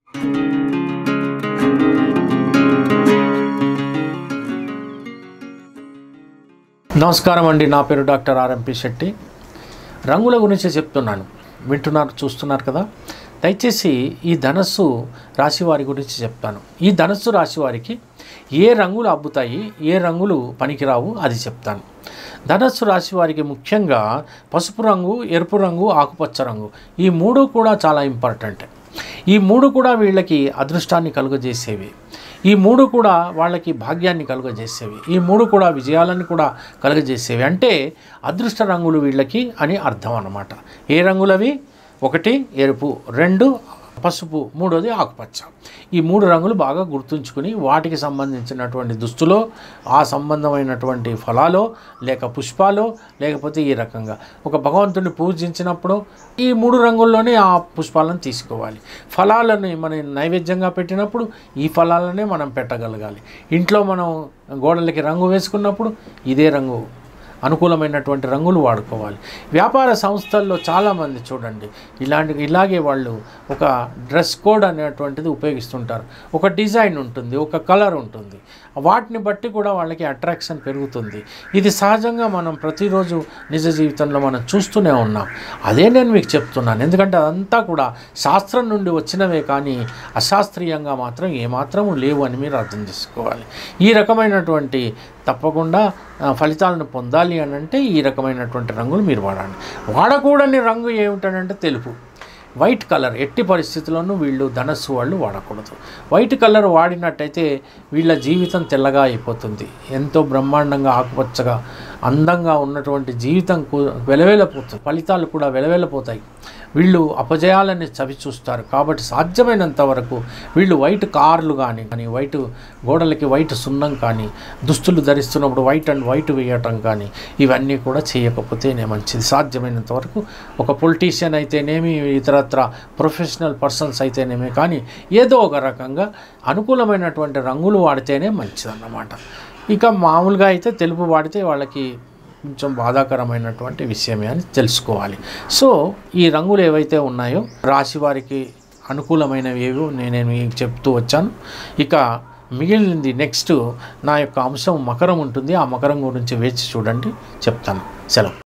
నమస్కారం అండి నా పేరు డాక్టర్ ఆర్ఎంపి శెట్టి రంగుల గురించి చెప్తున్నాను వింటున్నారు చూస్తున్నారు కదా దయచేసి ఈ ధనస్సు రాశి వారి గురించి చెప్తాను ఈ ధనస్సు రాశి వారికి ఏ రంగులు అబ్బుతాయి ఏ రంగులు పనికిరావు అది చెప్తాను ధనస్సు రాశి వారికి ముఖ్యంగా పసుపు రంగు ఎరుపు రంగు ఆకుపచ్చ రంగు ఈ మూడు కూడా చాలా ఇంపార్టెంట్ ఈ మూడు కూడా వీళ్ళకి అదృష్టాన్ని కలుగజేసేవి ఈ మూడు కూడా వాళ్ళకి భాగ్యాన్ని కలుగజేసేవి ఈ మూడు కూడా విజయాలను కూడా కలుగజేసేవి అంటే అదృష్ట రంగులు వీళ్ళకి అని అర్థం అన్నమాట ఏ రంగులవి ఒకటి ఎరుపు రెండు పసుపు మూడోది ఆకుపచ్చ ఈ మూడు రంగులు బాగా గుర్తుంచుకుని వాటికి సంబంధించినటువంటి దుస్తులో ఆ సంబంధమైనటువంటి ఫలాలో లేక పుష్పాలో లేకపోతే ఈ రకంగా ఒక భగవంతుని పూజించినప్పుడు ఈ మూడు రంగుల్లోనే ఆ పుష్పాలను తీసుకోవాలి ఫలాలను మనం నైవేద్యంగా పెట్టినప్పుడు ఈ ఫలాలనే మనం పెట్టగలగాలి ఇంట్లో మనం గోడలకి రంగు వేసుకున్నప్పుడు ఇదే రంగు అనుకూలమైనటువంటి రంగులు వాడుకోవాలి వ్యాపార సంస్థల్లో చాలామంది చూడండి ఇలాంటి ఇలాగే వాళ్ళు ఒక డ్రెస్ కోడ్ అనేటువంటిది ఉపయోగిస్తుంటారు ఒక డిజైన్ ఉంటుంది ఒక కలర్ ఉంటుంది వాటిని బట్టి కూడా వాళ్ళకి అట్రాక్షన్ పెరుగుతుంది ఇది సహజంగా మనం ప్రతిరోజు నిజ జీవితంలో మనం చూస్తూనే ఉన్నాం అదే నేను మీకు చెప్తున్నాను ఎందుకంటే అదంతా కూడా శాస్త్రం నుండి వచ్చినవే కానీ అశాస్త్రీయంగా మాత్రం ఏమాత్రము లేవు అని మీరు అర్థం చేసుకోవాలి ఈ రకమైనటువంటి తప్పకుండా ఆ, ఫలితాలను పొందాలి అని అంటే ఈ రకమైనటువంటి రంగులు మీరు వాడండి వాడకూడని రంగు ఏమిటనంటే తెలుపు వైట్ కలర్ ఎట్టి పరిస్థితుల్లోనూ వీళ్ళు ధనస్సు వాళ్ళు వాడకూడదు వైట్ కలర్ వాడినట్టయితే వీళ్ళ జీవితం తెల్లగా అయిపోతుంది ఎంతో బ్రహ్మాండంగా ఆకుపచ్చగా అందంగా ఉన్నటువంటి జీవితం కు- వెలవెలపోతుంది ఫలితాలు కూడా వెలవెలపోతాయి వీళ్ళు అపజయాలని చవి చూస్తారు కాబట్టి సాధ్యమైనంత వరకు వీళ్ళు వైట్ కార్లు కానీ కానీ వైట్ గోడలకి వైట్ సున్నం కానీ దుస్తులు ధరిస్తున్నప్పుడు వైట్ అండ్ వైట్ వేయటం కానీ ఇవన్నీ కూడా చేయకపోతేనే మంచిది సాధ్యమైనంత వరకు ఒక పొలిటీషియన్ అయితేనేమి ఇతరత్ర ప్రొఫెషనల్ పర్సన్స్ అయితేనేమి కానీ ఏదో ఒక రకంగా అనుకూలమైనటువంటి రంగులు వాడితేనే మంచిదన్నమాట ఇక మామూలుగా అయితే తెలుపు వాడితే వాళ్ళకి కొంచెం బాధాకరమైనటువంటి విషయమే అని తెలుసుకోవాలి సో ఈ రంగులు ఏవైతే ఉన్నాయో రాశి వారికి అనుకూలమైనవి ఏవో నేను మీకు చెప్తూ వచ్చాను ఇక మిగిలింది నెక్స్ట్ నా యొక్క అంశం మకరం ఉంటుంది ఆ మకరం గురించి వేచి చూడండి చెప్తాను సెలవు